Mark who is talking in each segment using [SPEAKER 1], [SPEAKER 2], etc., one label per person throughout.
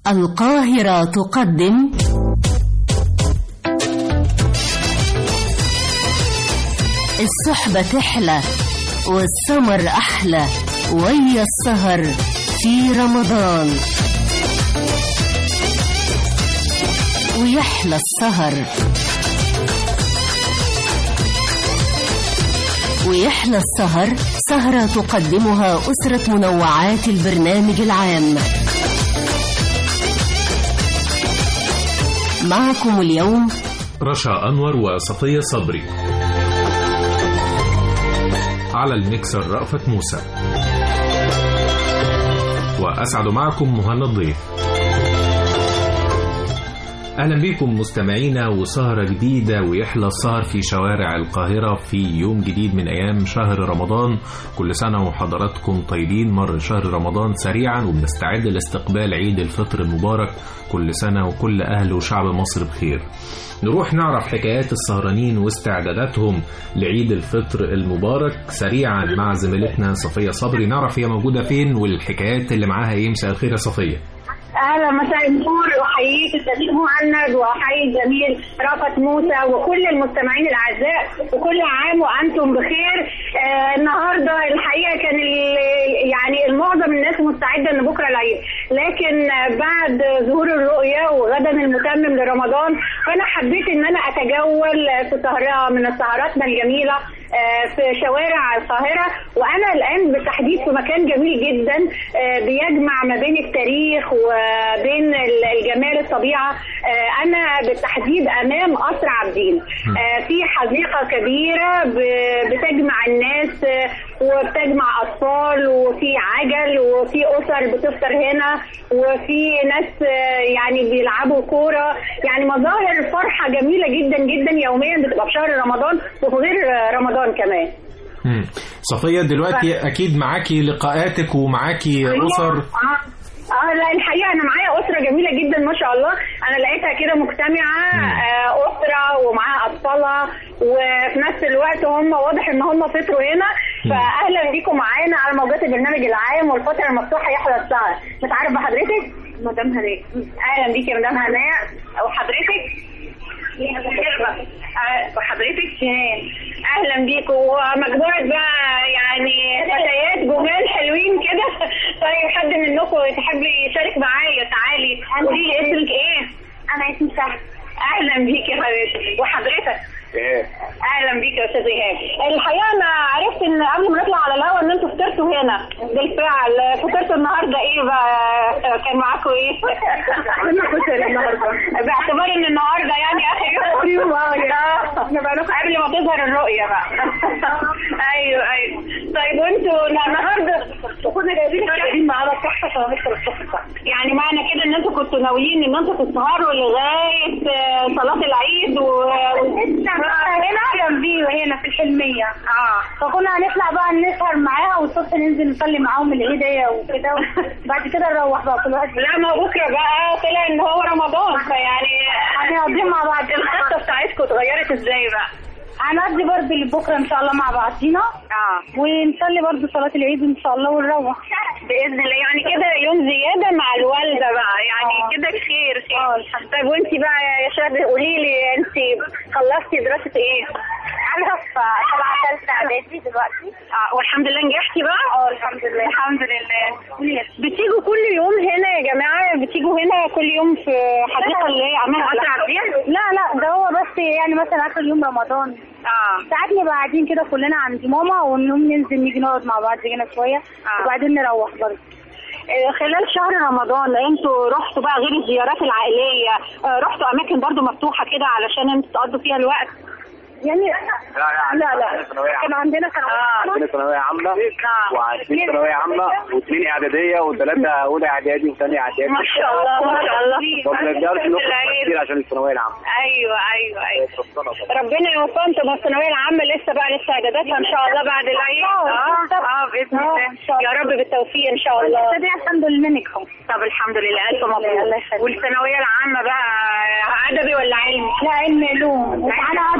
[SPEAKER 1] القاهرة تقدم الصحبة تحلى والسمر أحلى ويا السهر في رمضان ويحلى السهر ويحلى السهر سهرة تقدمها أسرة منوعات البرنامج العام معكم اليوم
[SPEAKER 2] رشا أنور وصفية صبري على الميكسر رأفت موسى وأسعد معكم مهند ضيف أهلا بكم مستمعينا وسهرة جديدة ويحلى السهر في شوارع القاهرة في يوم جديد من أيام شهر رمضان كل سنة وحضراتكم طيبين مر شهر رمضان سريعا وبنستعد لاستقبال عيد الفطر المبارك كل سنة وكل أهل وشعب مصر بخير نروح نعرف حكايات السهرانين واستعداداتهم لعيد الفطر المبارك سريعا مع زميلتنا صفية صبري نعرف هي موجودة فين والحكايات اللي معاها ايه مساء الخير يا صفية
[SPEAKER 3] اهلا مساء النور احييك السفير مهند واحيي الجميل رافت موسى وكل المستمعين الاعزاء وكل عام وانتم بخير آه النهارده الحقيقه كان يعني المعظم الناس مستعده ان بكره العيد لكن بعد ظهور الرؤيه وغدا المتمم لرمضان فانا حبيت ان انا اتجول في سهره من سهراتنا الجميله في شوارع القاهرة وأنا الآن بالتحديد في مكان جميل جدا بيجمع ما بين التاريخ وبين الجمال الطبيعة أنا بالتحديد أمام قصر عابدين في حديقة كبيرة بتجمع الناس وبتجمع أطفال وفي عجل وفي أسر بتفطر هنا وفي ناس يعني بيلعبوا كورة يعني مظاهر فرحة جميلة جدا جدا يوميا بتبقى في شهر رمضان وفي غير رمضان رمضان كمان
[SPEAKER 2] مم. صفية دلوقتي ف... أكيد معاكي لقاءاتك ومعاكي أسر
[SPEAKER 3] آه. اه لا الحقيقه انا معايا اسره جميله جدا ما شاء الله انا لقيتها كده مجتمعه آه اسره ومعاها اطفالها وفي نفس الوقت هم واضح ان هم فطروا هنا فاهلا بيكم معانا على موجات البرنامج العام والفتره المفتوحه يحلى السهر متعرف بحضرتك مدام هناء اهلا بيكي يا مدام هناء وحضرتك وحضرتك شهان اهلا بيكم ومجموعه بقى يعني فتيات جمال حلوين كده طيب حد منكم تحب يشارك معايا تعالي قولي لي اسمك ايه انا اسمي سهل اهلا بيك يا حبيبتي وحضرتك اهلا بيك يا استاذ ايهاب الحقيقه انا عرفت ان قبل ما نطلع على الهوا ان انتوا فطرتوا هنا بالفعل فطرتوا النهارده ايه بقى كان معاكم ايه؟ كنا كشري النهارده باعتبار ان النهارده يعني اخر يوم قبل ما تظهر الرؤيه بقى ايوه ايوه طيب وانتوا النهارده كنا جايبين الكحك معانا الكحك عشان نفطر الصبح يعني معنى كده ان انتوا كنتوا ناويين ان انتوا تسهروا لغايه صلاه العيد و هنا جنبي هنا في الحلميه اه فكنا هنطلع بقى نسهر معاها والصبح ننزل نصلي معاهم العيديه وكده وبعد كده نروح بقى كل واحد لا ما بكره بقى طلع ان هو رمضان فيعني هنقضي مع بعض الخطه بتاعتكم اتغيرت ازاي بقى؟ هنقضي برضه بكره ان شاء الله مع بعضينا اه ونصلي برضه صلاه العيد ان شاء الله ونروح باذن الله يعني كده يوم زياده مع الوالده بقى يعني أوه. كده خير خير طيب وانت بقى يا شاد قولي لي انت خلصتي دراسه ايه؟ انا في طبعا ثالثه اعدادي دلوقتي اه والحمد لله نجحتي بقى؟ اه الحمد لله الحمد لله بتيجوا كل يوم هنا يا جماعه بتيجوا هنا كل يوم في حديقه اللي هي عمال قطع لا لا ده هو بس يعني مثلا اخر يوم رمضان اه ساعات نبقى قاعدين كده كلنا عند ماما ونقوم ننزل نيجي نقعد مع بعض هنا شويه آه. وبعدين نروح برضه خلال شهر رمضان انتوا رحتوا بقى غير الزيارات العائليه رحتوا اماكن برضو مفتوحه كده علشان انتوا تقضوا فيها الوقت يعني لا لا لا كان عندنا ثانويه
[SPEAKER 4] آه. عندنا ثانويه عامه وعندنا ثانويه عامه واثنين اعداديه وثلاثه اولى اعدادي وثانيه اعدادي
[SPEAKER 3] ما شاء الله ما شاء الله
[SPEAKER 4] ما بنقدرش نخرج كتير عشان الثانويه العامه
[SPEAKER 3] ايوه ايوه ايوه ربنا يوفقكم الثانويه العامه لسه بقى لسه اعداداتها ان شاء الله بعد العيد اه اه باذن الله يا رب بالتوفيق ان شاء الله الحمد لله نجحوا طب الحمد لله الف مبروك والثانويه العامه بقى ادبي ولا علمي؟ لا علمي علوم ومعانا ادبي برضه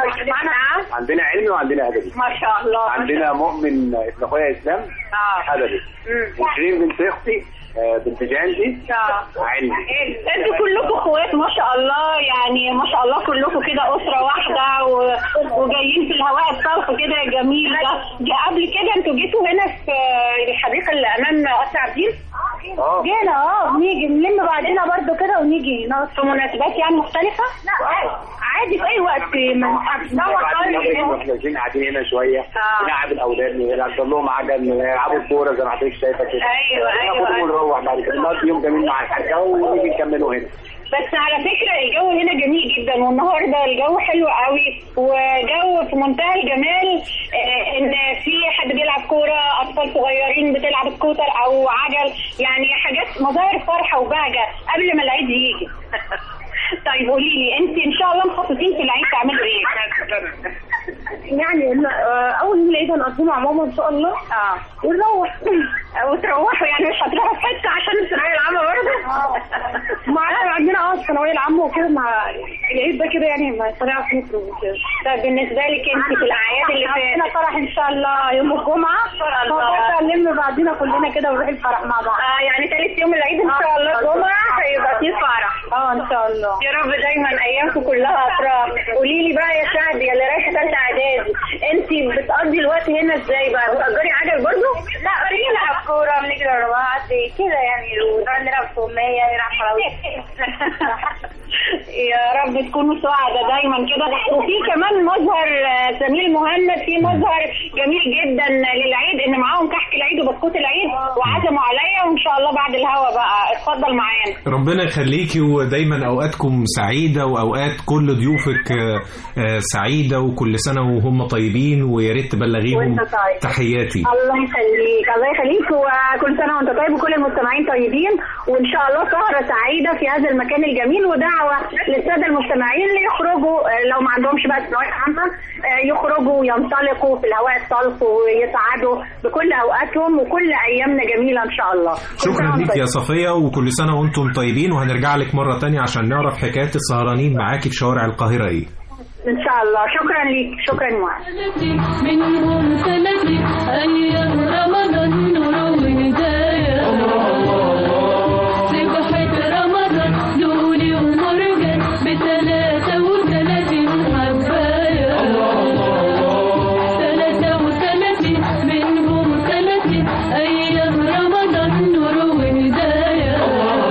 [SPEAKER 3] معانا
[SPEAKER 4] عندنا علمي وعندنا ادبي
[SPEAKER 3] ما شاء الله
[SPEAKER 4] عندنا مؤمن ابن اخويا اسلام
[SPEAKER 3] اه
[SPEAKER 4] ادبي
[SPEAKER 3] مم.
[SPEAKER 4] وشيرين بنت اختي آه، بنت جانتي
[SPEAKER 3] اه
[SPEAKER 4] علمي
[SPEAKER 3] انتوا كلكم اخوات ما شاء الله يعني ما شاء الله كلكم كده اسره واحده و... وجايين في الهواء الطلق كده جميل ده جا قبل كده انتوا جيتوا هنا في الحديقه اللي امام قصر عابدين
[SPEAKER 4] اه
[SPEAKER 3] جينا اه بنيجي نلم بعضنا برضو كده ونيجي نقعد في مناسبات يعني مختلفه لا عادي في اي وقت ما
[SPEAKER 4] بعدين احنا جايين قاعدين هنا شويه
[SPEAKER 3] آه.
[SPEAKER 4] نلعب الاولاد نلعب لهم عجل يلعبوا الكوره زي ما حضرتك شايفه كده
[SPEAKER 3] ايوه
[SPEAKER 4] ناخد
[SPEAKER 3] ايوه
[SPEAKER 4] ونروح بعد كده نقضي يوم جميل مع الحاجه ونيجي نكملوا هنا
[SPEAKER 3] بس على فكرة الجو هنا جميل جدا والنهاردة الجو حلو قوي وجو في منتهى الجمال آه، ان في حد بيلعب كورة اطفال صغيرين بتلعب سكوتر او عجل يعني حاجات مظاهر فرحة وبهجة قبل ما العيد يجي طيب قولي لي انت ان شاء الله مخططين في العيد تعملوا ايه؟ يعني اول يوم العيد هنقضيه مع ماما ان شاء الله اه ونروح وتروحوا يعني مش هتروحوا في حته عشان الثانويه العامه برضه؟ معانا عندنا اه الثانويه العامه وكده مع العيد ده كده يعني ما طلع في متر وكده طيب بالنسبه لك انت في الاعياد اللي فاتت عندنا فرح ان شاء الله يوم الجمعه ان شاء الله نلم بعضينا كلنا كده ونروح الفرح مع بعض اه يعني ثالث يوم العيد ان شاء الله جمعه هيبقى في فرح اه ان شاء الله يا رب دايما ايامكم كلها افراح قولي لي بقى يا شعبي يا اللي رايحه ثالثه اعدادي انت بتقضي الوقت هنا ازاي بقى بتأجري عجل برضه؟ لا بنلعب كوره بنجري ورا بعض كده يعني ونقعد نلعب فوميه نلعب خلاويص يا رب تكونوا سعداء دايما كده وفي كمان مظهر آه، زميل مهند في مظهر جميل جدا للعيد ان معاهم كحك العيد وبسكوت العيد وعزموا عليا وان شاء الله بعد الهوا بقى اتفضل معانا
[SPEAKER 2] ربنا يخليكي ودايما اوقاتكم سعيده واوقات كل ضيوفك آه، آه، سعيده وكل سنه وهم طيبين ويا ريت تبلغيهم
[SPEAKER 3] وانت طيب.
[SPEAKER 2] تحياتي
[SPEAKER 3] الله يخليك الله يخليك وكل سنه وانت طيب وكل المستمعين طيبين وان شاء الله سهره سعيده في هذا المكان الجميل ودعوه للساده المستمعين ليخرجوا آه، لو ما عندهمش بقى ثانويه عامه آه، يخرجوا وينطلقوا في الهواء الطلق ويسعدوا بكل اوقاتهم وكل ايامنا جميله ان شاء الله كل سنة
[SPEAKER 2] شكرا
[SPEAKER 3] وانت
[SPEAKER 2] ليك
[SPEAKER 3] طيب.
[SPEAKER 2] يا صفيه وكل سنه وانتم طيبين وهنرجع لك مره تانية عشان نعرف حكايه السهرانين معاكي في شوارع القاهره ايه
[SPEAKER 3] ان شاء الله شكرا ليك شكرا معاك
[SPEAKER 5] منهم سنتي أيام رمضان نور وهدايا سبحة رمضان لولي ومرجان بثلاثة وثلاثين حبايا ثلاثة وثلاثين منهم ثلاثين أيام رمضان نور وهدايا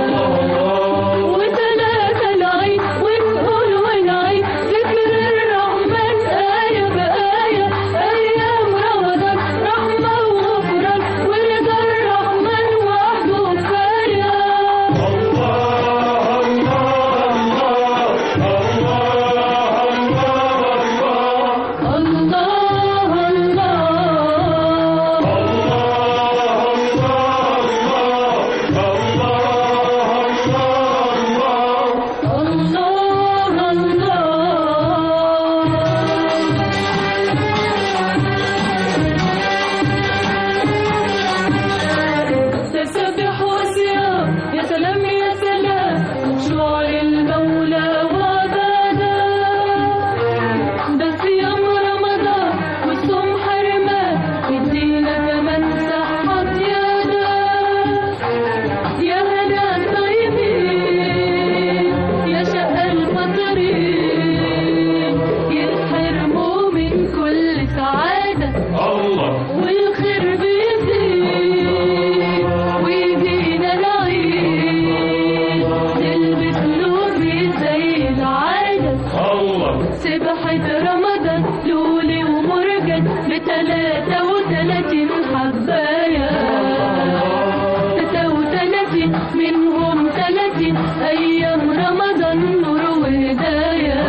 [SPEAKER 5] وثلاثة العيد ونقول ونعيد ذكر الرحمن آية بآية أيام رمضان رحمة وغفران ورضا الرحمن وحده كفاية الله الله الله الله تسبح وصيام يا سلام يا سلام خشوع للمولى وعبادة ده صيام رمضان والصوم حرمان يدينا كمان صحة زيادة يا هلا الطيبين يا شقى الفطرين يتحرموا من كل سعادة والخير بيزيد ويجينا العيد نلبس لوبي زي العادة سبحة رمضان لولي ومرجان بتلاتة وتلاتين حباية ستة وتلاتين منهم تلاتين أيام رمضان نور وهدايا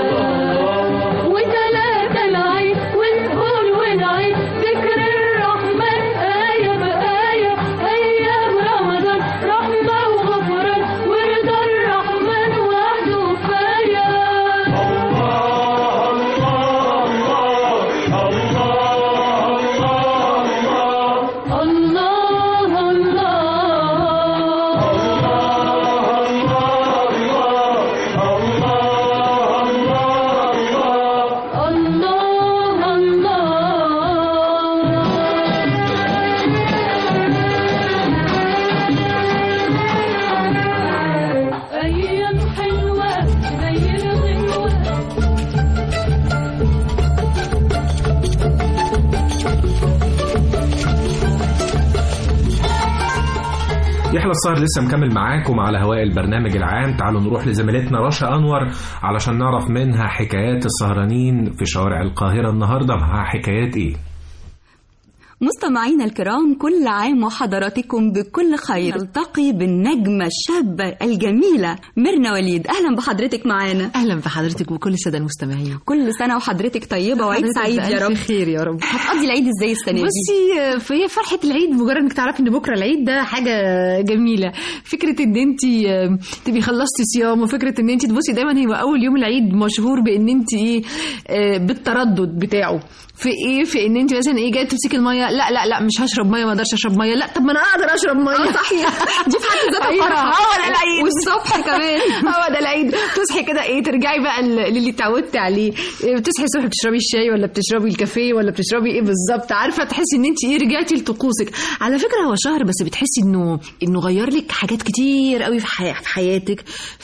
[SPEAKER 5] وتلاتة العيد ونقول ونعيد ذكر الرحمن آية بآية أيام رمضان رحمة وغفران ورضا الرحمن وحده كفاية الله الله
[SPEAKER 2] ويحلى السهر لسه مكمل معاكم على هواء البرنامج العام تعالوا نروح لزميلتنا رشا أنور علشان نعرف منها حكايات السهرانين في شوارع القاهرة النهاردة مع حكايات إيه
[SPEAKER 6] مستمعينا الكرام كل عام وحضراتكم بكل خير نلتقي بالنجمة الشابة الجميلة ميرنا وليد أهلا بحضرتك معانا
[SPEAKER 7] اهلا بحضرتك وكل الساده المستمعين
[SPEAKER 6] كل سنة وحضرتك طيبة وعيد
[SPEAKER 7] حضرتك
[SPEAKER 6] سعيد يا
[SPEAKER 7] بألف
[SPEAKER 6] رب
[SPEAKER 7] خير يا رب
[SPEAKER 6] هتقضي العيد ازاي السنة دي؟
[SPEAKER 7] بصي آه، فهي فرحه العيد مجرد انك تعرفي ان بكره العيد ده حاجه جميله فكره ان انت آه، تبقي خلصتي صيام وفكره ان انت تبصي دايما هو اول يوم العيد مشهور بان انت ايه آه، بالتردد بتاعه في ايه في ان انت مثلا ايه جايه تمسكي الميه لا لا لا مش هشرب ميه ما اقدرش اشرب ميه لا طب ما انا اقدر اشرب ميه
[SPEAKER 6] صحيح دي في حد ذاتها
[SPEAKER 7] أيوة،
[SPEAKER 6] فرحة
[SPEAKER 7] هو ده العيد
[SPEAKER 6] والصبح كمان
[SPEAKER 7] هو ده العيد تصحي كده ايه ترجعي بقى ل- للي اتعودتي عليه إيه، بتصحي الصبح بتشربي الشاي ولا بتشربي الكافيه ولا بتشربي ايه بالظبط عارفه تحسي ان انت ايه رجعتي لطقوسك على فكره هو شهر بس بتحسي انه انه غير لك حاجات كتير قوي في, حي... في حياتك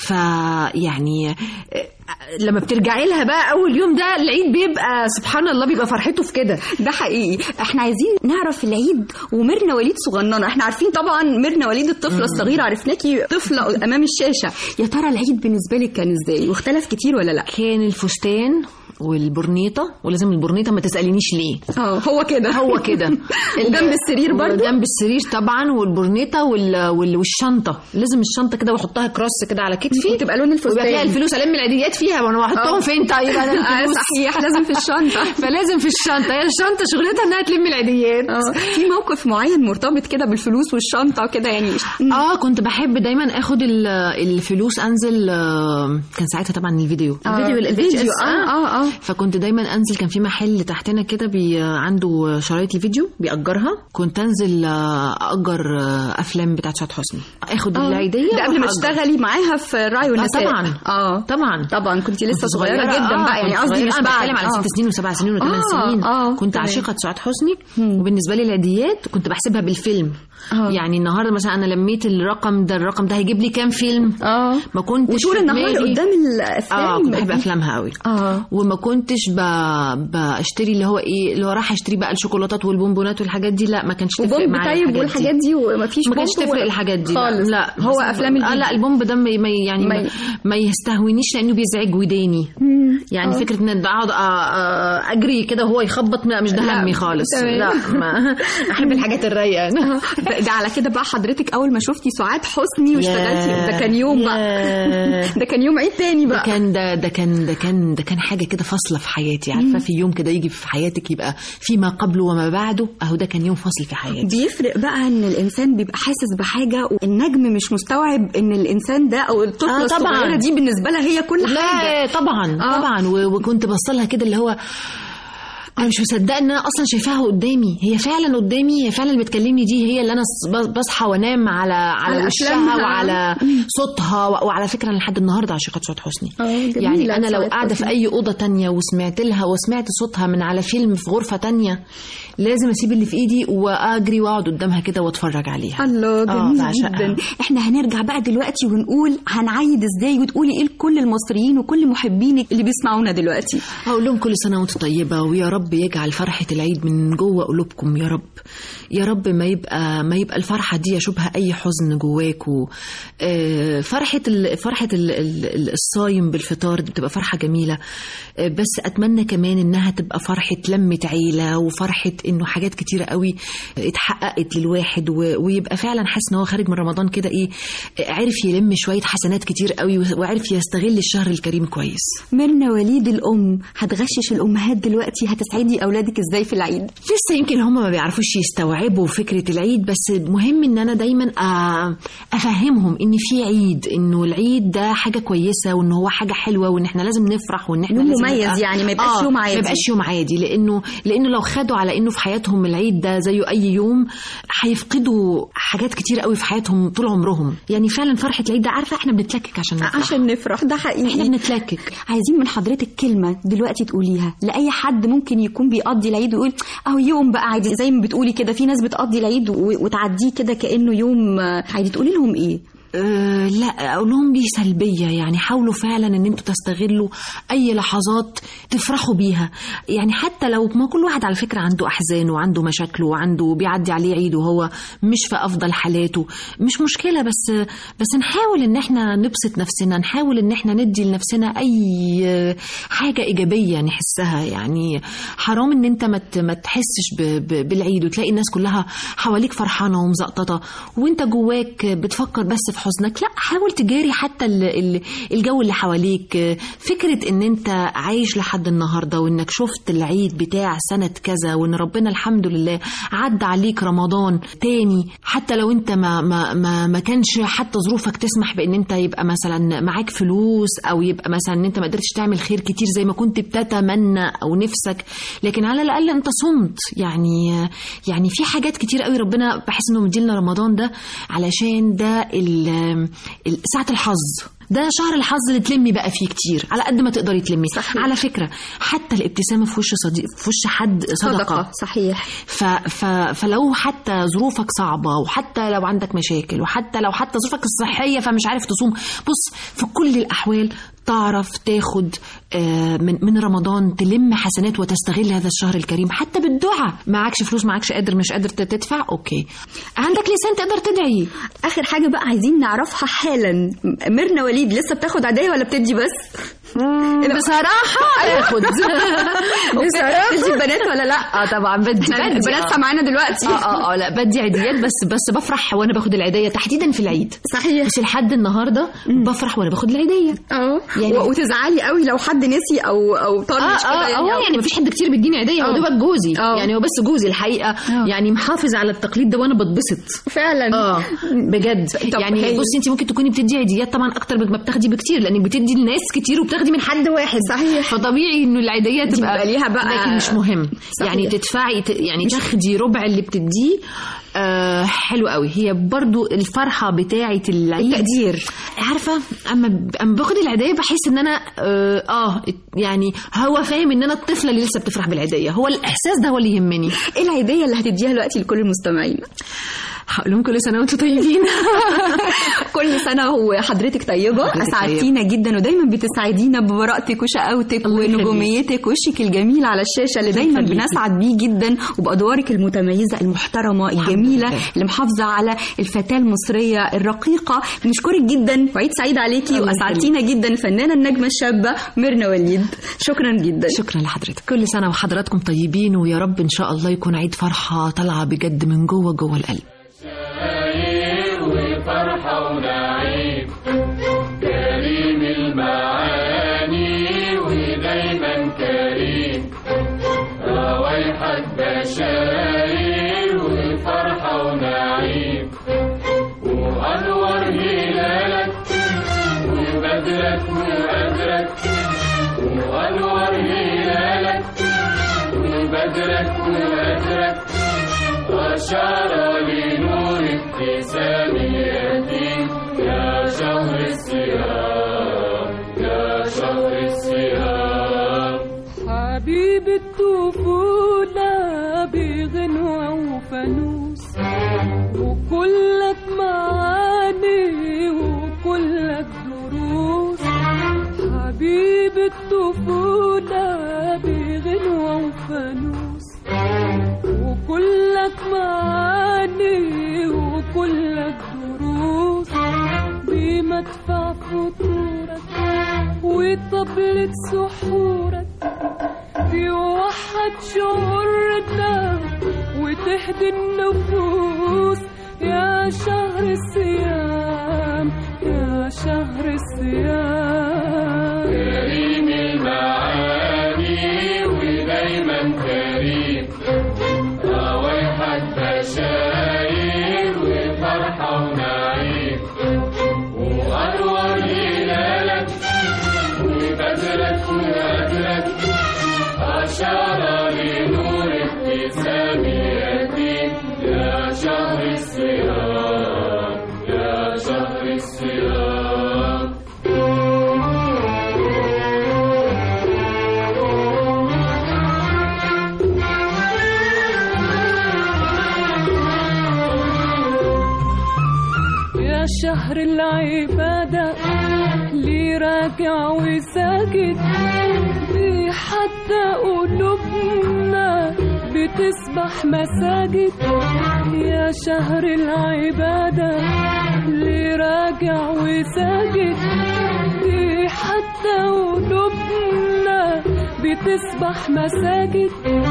[SPEAKER 7] فيعني إيه، لما بترجعي لها بقى اول يوم ده العيد بيبقى سبحان الله بيبقى فرحته في كده
[SPEAKER 6] ده حقيقي احنا عايزين نعرف العيد وميرنا وليد صغننه احنا عارفين طبعا ميرنا وليد الطفله الصغيره عرفناكي طفله امام الشاشه يا ترى العيد بالنسبه لك كان ازاي واختلف كتير ولا لا
[SPEAKER 7] كان الفستان والبرنيطه ولازم البرنيطه ما تسالينيش ليه
[SPEAKER 6] اه هو كده
[SPEAKER 7] هو كده
[SPEAKER 6] وجنب السرير برضو
[SPEAKER 7] جنب السرير طبعا والبرنيطه وال... وال... والشنطه لازم الشنطه كده واحطها كروس كده على كتفي
[SPEAKER 6] وتبقى لون الفستان.
[SPEAKER 7] ويبقى فيها الفلوس الم العيديات فيها وانا بحطهم
[SPEAKER 6] آه.
[SPEAKER 7] فين طيب انا
[SPEAKER 6] آه،
[SPEAKER 7] الفلوس
[SPEAKER 6] صحيح لازم في الشنطه
[SPEAKER 7] فلازم في الشنطه هي الشنطه شغلتها انها تلم العيديات
[SPEAKER 6] اه في موقف معين مرتبط كده بالفلوس والشنطه وكده يعني
[SPEAKER 7] اه كنت بحب دايما اخد ال- الفلوس انزل آه، كان ساعتها طبعا الفيديو
[SPEAKER 6] آه،
[SPEAKER 7] الفيديو ال
[SPEAKER 6] الفيديو،
[SPEAKER 7] VHS.
[SPEAKER 6] آه، آه، آه.
[SPEAKER 7] فكنت دايما انزل كان في محل تحتنا كده بي عنده شرايط الفيديو بيأجرها كنت انزل آه، اجر آه، افلام بتاعت سعاد حسني اخد
[SPEAKER 6] آه.
[SPEAKER 7] العيديه
[SPEAKER 6] ده قبل ما
[SPEAKER 7] وأروح أجر.
[SPEAKER 6] تشتغلي معاها في الراعي والنساء
[SPEAKER 7] طبعا.
[SPEAKER 6] اه
[SPEAKER 7] طبعا
[SPEAKER 6] طبعا كنت لسه
[SPEAKER 7] كنت
[SPEAKER 6] صغيره جدا
[SPEAKER 7] آه،
[SPEAKER 6] بقى يعني
[SPEAKER 7] كنت
[SPEAKER 6] قصدي
[SPEAKER 7] صغيرة.
[SPEAKER 6] مش
[SPEAKER 7] أنا
[SPEAKER 6] بعد
[SPEAKER 7] بتكلم على
[SPEAKER 6] آه.
[SPEAKER 7] ست سنين وسبع سنين وثمان
[SPEAKER 6] آه،
[SPEAKER 7] سنين
[SPEAKER 6] آه،
[SPEAKER 7] كنت
[SPEAKER 6] تمام.
[SPEAKER 7] عشيقه سعاد حسني وبالنسبه لي العيديات كنت بحسبها بالفيلم
[SPEAKER 6] آه.
[SPEAKER 7] يعني النهارده مثلا انا لميت الرقم ده الرقم ده هيجيب لي كام فيلم
[SPEAKER 6] اه
[SPEAKER 7] ما كنتش
[SPEAKER 6] وطول
[SPEAKER 7] في
[SPEAKER 6] النهار
[SPEAKER 7] دماغي-
[SPEAKER 6] قدام الافلام
[SPEAKER 7] اه كنت بحب افلامها قوي
[SPEAKER 6] اه
[SPEAKER 7] وما كنتش ب... بشتري اللي هو ايه اللي هو راح اشتري بقى الشوكولاتات والبونبونات والحاجات دي لا ما كانش تفرق
[SPEAKER 6] وبومب
[SPEAKER 7] معايا
[SPEAKER 6] طيب والحاجات دي ومفيش
[SPEAKER 7] ما كانش
[SPEAKER 6] بومب
[SPEAKER 7] تفرق
[SPEAKER 6] ولا-
[SPEAKER 7] الحاجات دي
[SPEAKER 6] خالص
[SPEAKER 7] لا
[SPEAKER 6] هو
[SPEAKER 7] بس-
[SPEAKER 6] افلام
[SPEAKER 7] آه
[SPEAKER 6] الفيديو
[SPEAKER 7] لا البومب ده ما ما- يعني
[SPEAKER 6] ما
[SPEAKER 7] ما,
[SPEAKER 6] ي-
[SPEAKER 7] ما يستهونيش لانه بيزعج وداني يعني فكره ان اقعد أ- أ- اجري كده وهو يخبط لا مش ده
[SPEAKER 6] لا،
[SPEAKER 7] همي خالص
[SPEAKER 6] تمام.
[SPEAKER 7] لا ما احب الحاجات الرايقه أنا.
[SPEAKER 6] ده على كده بقى حضرتك اول ما شفتي سعاد حسني واشتغلتي
[SPEAKER 7] ياه.
[SPEAKER 6] ده كان يوم بقى
[SPEAKER 7] ياه.
[SPEAKER 6] ده كان يوم عيد تاني
[SPEAKER 7] ده
[SPEAKER 6] بقى
[SPEAKER 7] كان ده ده كان ده كان ده كان حاجه كده فاصله في حياتي عارفه في يوم كده يجي في حياتك يبقى في ما قبله وما بعده اهو ده كان يوم فاصل في حياتي
[SPEAKER 6] بيفرق بقى ان الانسان بيبقى حاسس بحاجه والنجم مش مستوعب ان الانسان ده او الطفله
[SPEAKER 7] آه، طبعاً.
[SPEAKER 6] الصغيره دي بالنسبه لها هي كل حاجه
[SPEAKER 7] لا طبعا
[SPEAKER 6] آه.
[SPEAKER 7] طبعا و- وكنت بصلها كده اللي هو انا مش مصدقه ان انا اصلا شايفاها قدامي هي فعلا قدامي هي فعلا اللي بتكلمني دي هي اللي انا ص- بصحى وانام على على,
[SPEAKER 6] على
[SPEAKER 7] وشها
[SPEAKER 6] أفلامها.
[SPEAKER 7] وعلى صوتها و- وعلى فكره انا لحد النهارده عاشقه سعاد حسني
[SPEAKER 6] آه، جميلة
[SPEAKER 7] يعني انا لو
[SPEAKER 6] سعاد
[SPEAKER 7] قاعده في
[SPEAKER 6] حسني.
[SPEAKER 7] اي اوضه تانية وسمعت لها وسمعت صوتها من على فيلم في غرفه تانية لازم اسيب اللي في ايدي واجري واقعد قدامها كده واتفرج عليها
[SPEAKER 6] الله
[SPEAKER 7] آه،
[SPEAKER 6] جميل
[SPEAKER 7] بعشقها.
[SPEAKER 6] جدا احنا هنرجع بقى دلوقتي ونقول هنعيد ازاي وتقولي ايه لكل المصريين وكل محبينك اللي بيسمعونا دلوقتي
[SPEAKER 7] هقول لهم كل سنة وانتم طيبة ويا رب يجعل فرحة العيد من جوه قلوبكم يا رب يا رب ما يبقى ما يبقى الفرحة دي يشوبها أي حزن جواكوا آه، فرحة ال فرحة ال ال الصايم بالفطار دي بتبقى فرحة جميلة آه، بس أتمنى كمان إنها تبقى فرحة لمة عيلة وفرحة إنه حاجات كتيرة قوي اتحققت للواحد و- ويبقى فعلا حاسس إن هو خارج من رمضان كده إيه آه، عرف يلم شوية حسنات كتير قوي وعرف يستغل الشهر الكريم كويس
[SPEAKER 6] ميرنا وليد الام هتغشش الامهات دلوقتي هتسعدي اولادك ازاي في العيد
[SPEAKER 7] لسه يمكن هم ما بيعرفوش يستوعبوا فكرة العيد بس مهم ان انا دايما أ- افهمهم ان في عيد انه العيد ده حاجة كويسة وان هو حاجة حلوة وان احنا لازم نفرح وان احنا
[SPEAKER 6] يوم
[SPEAKER 7] لازم
[SPEAKER 6] مميز
[SPEAKER 7] نبقى-
[SPEAKER 6] يعني، ما يبقاش يوم عادي.
[SPEAKER 7] ما يبقاش يوم عادي لانه لانه لو خدوا على انه في حياتهم العيد ده زيه اي يوم هيفقدوا حاجات كتير قوي في حياتهم طول عمرهم يعني فعلا فرحة العيد ده عارفة احنا بنتلكك عشان نفرح
[SPEAKER 6] عشان نفرح ده
[SPEAKER 7] احنا
[SPEAKER 6] حقيقي
[SPEAKER 7] بنتلكك
[SPEAKER 6] عايزين من حضرتك كلمة دلوقتي تقوليها لأي حد ممكن يكون بيقضي العيد ويقول أهو يوم بقى عادي زي ما بتقولي كده في ناس بتقضي العيد و- وتعديه كده كأنه يوم آه، عادي تقولي لهم إيه؟
[SPEAKER 7] أه لا اقول لهم دي سلبيه يعني حاولوا فعلا ان انتوا تستغلوا اي لحظات تفرحوا بيها يعني حتى لو ما كل واحد على فكره عنده احزان وعنده مشاكله وعنده بيعدي عليه عيد وهو مش في افضل حالاته مش مشكله بس بس نحاول ان احنا نبسط نفسنا نحاول ان احنا ندي لنفسنا اي حاجه ايجابيه نحسها يعني حرام ان انت ما ت- ما تحسش ب- ب- بالعيد وتلاقي الناس كلها حواليك فرحانه ومزقططه وانت جواك بتفكر بس في حزنك لا حاول تجاري حتى ال- ال- الجو اللي حواليك فكره ان انت عايش لحد النهارده وانك شفت العيد بتاع سنه كذا وان ربنا الحمد لله عدى عليك رمضان تاني حتى لو انت ما ما ما, ما كانش حتى ظروفك تسمح بان انت يبقى مثلا معاك فلوس او يبقى مثلا ان انت ما قدرتش تعمل خير كتير زي ما كنت بتتمنى او نفسك لكن على الاقل انت صمت يعني يعني في حاجات كتير قوي ربنا بحس انه مديلنا رمضان ده علشان ده ال- ال- ساعه الحظ ده شهر الحظ اللي تلمي بقى فيه كتير على قد ما تقدري تلمي
[SPEAKER 6] صحيح.
[SPEAKER 7] على فكره حتى الابتسامه في وش صديق في وش حد صدقه,
[SPEAKER 6] صدقه صحيح
[SPEAKER 7] ف... ف... فلو حتى ظروفك صعبة وحتى لو عندك مشاكل وحتى لو حتى ظروفك الصحية فمش عارف تصوم بص في كل الأحوال تعرف تاخد آه، من من رمضان تلم حسنات وتستغل هذا الشهر الكريم حتى بالدعاء معكش فلوس معكش قادر مش قادر تدفع اوكي عندك لسان تقدر تدعي
[SPEAKER 6] اخر حاجه بقى عايزين نعرفها حالا ميرنا وليد لسه بتاخد عاديه ولا بتدي بس
[SPEAKER 7] بصراحة باخد
[SPEAKER 6] بصراحه بتدي البنات ولا لا
[SPEAKER 7] اه طبعا بدي بدي
[SPEAKER 6] البنات
[SPEAKER 7] آه.
[SPEAKER 6] سامعانا دلوقتي
[SPEAKER 7] اه اه اه لا بدي عيديات بس بس بفرح وانا باخد العيديه تحديدا في العيد
[SPEAKER 6] صحيح
[SPEAKER 7] مش لحد النهارده بفرح وانا باخد العيديه
[SPEAKER 6] اه
[SPEAKER 7] يعني-
[SPEAKER 6] و- وتزعلي قوي لو حد نسي او او
[SPEAKER 7] اه
[SPEAKER 6] طنش كده
[SPEAKER 7] اه
[SPEAKER 6] يعني
[SPEAKER 7] اه
[SPEAKER 6] أو-
[SPEAKER 7] يعني مفيش حد كتير بيديني عيديه هو
[SPEAKER 6] آه.
[SPEAKER 7] دوبك جوزي
[SPEAKER 6] آه.
[SPEAKER 7] يعني هو بس جوزي الحقيقه يعني محافظ على التقليد ده وانا بتبسط
[SPEAKER 6] فعلا
[SPEAKER 7] اه بجد
[SPEAKER 6] طب
[SPEAKER 7] يعني
[SPEAKER 6] هايل.
[SPEAKER 7] بصي انت ممكن تكوني بتدي عيديات طبعا اكتر ما بتاخدي بكتير لانك بتدي لناس كتير وبتاخدي من حد واحد
[SPEAKER 6] صحيح.
[SPEAKER 7] فطبيعي انه العيديه تبقى
[SPEAKER 6] بيبقى ليها بقى-
[SPEAKER 7] لكن مش مهم
[SPEAKER 6] صحيح.
[SPEAKER 7] يعني تدفعي ت- يعني تاخدي ربع اللي بتديه آه حلو قوي هي برضو الفرحه بتاعه العيد
[SPEAKER 6] التقدير
[SPEAKER 7] عارفه اما اما باخد العيديه بحس ان انا اه, آه يعني هو فاهم ان انا الطفله اللي لسه بتفرح بالعيديه هو الاحساس ده هو اللي يهمني
[SPEAKER 6] ايه العيديه اللي هتديها دلوقتي لكل المستمعين
[SPEAKER 7] هقول لهم كل سنه وانتم طيبين
[SPEAKER 6] كل سنه وحضرتك طيبه
[SPEAKER 7] حضرتك
[SPEAKER 6] اسعدتينا جدا ودايما بتسعدينا ببراءتك وشقاوتك
[SPEAKER 7] الله يخليك.
[SPEAKER 6] ونجوميتك وشك الجميل على الشاشه اللي دايما
[SPEAKER 7] يخليكي.
[SPEAKER 6] بنسعد بيه جدا وبادوارك المتميزه المحترمه الجميله
[SPEAKER 7] لله.
[SPEAKER 6] اللي محافظه على الفتاه المصريه الرقيقه بنشكرك جدا وعيد سعيد عليكي
[SPEAKER 7] الله
[SPEAKER 6] واسعدتينا جدا الفنانه النجمه الشابه ميرنا وليد شكرا جدا
[SPEAKER 7] شكرا لحضرتك كل سنه وحضراتكم طيبين ويا رب ان شاء الله يكون عيد فرحه طالعه بجد من جوه جوه القلب
[SPEAKER 5] وفرحة ونعيم كريم المعاني ودايما كريم روايحك بشاير وفرحة ونعيم وأنور هلالك وبدرك وقدرك وأنور هلالك وبدرك وقدرك أشار لنور ابتساميتي يا شهر الصيام يا شهر الصيام
[SPEAKER 8] حبيب الطفولة بغنوة وفانوس وكلك معاني وكلك دروس حبيب الطفولة بغنوة وفانوس وكلك معاني وكلك دروس بمدفع فطورك وطبلة سحورك توحد شعورنا وتهدي النفوس يا شهر الصيام يا شهر الصيام
[SPEAKER 5] كريم المعاني ودايما كريم روايحك بشاير وفرحة ونعيم وأنور هلالك وبدرك وقدرك أشار لنور ابتساميتي يا شهر الصيام يا شهر الصيام
[SPEAKER 8] شهر العبادة ليه راجع وساجد ليه حتى قلوبنا بتسبح مساجد يا شهر العبادة ليه راجع وساجد ليه حتى قلوبنا بتسبح مساجد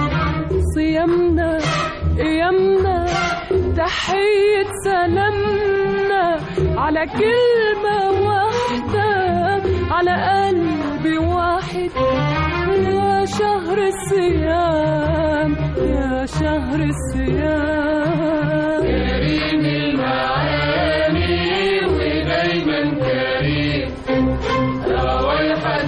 [SPEAKER 8] صيامنا قيامنا تحية سلامنا على كلمة واحدة على قلب واحد يا شهر الصيام يا شهر الصيام
[SPEAKER 5] كريم المعاني ودايما كريم روايحك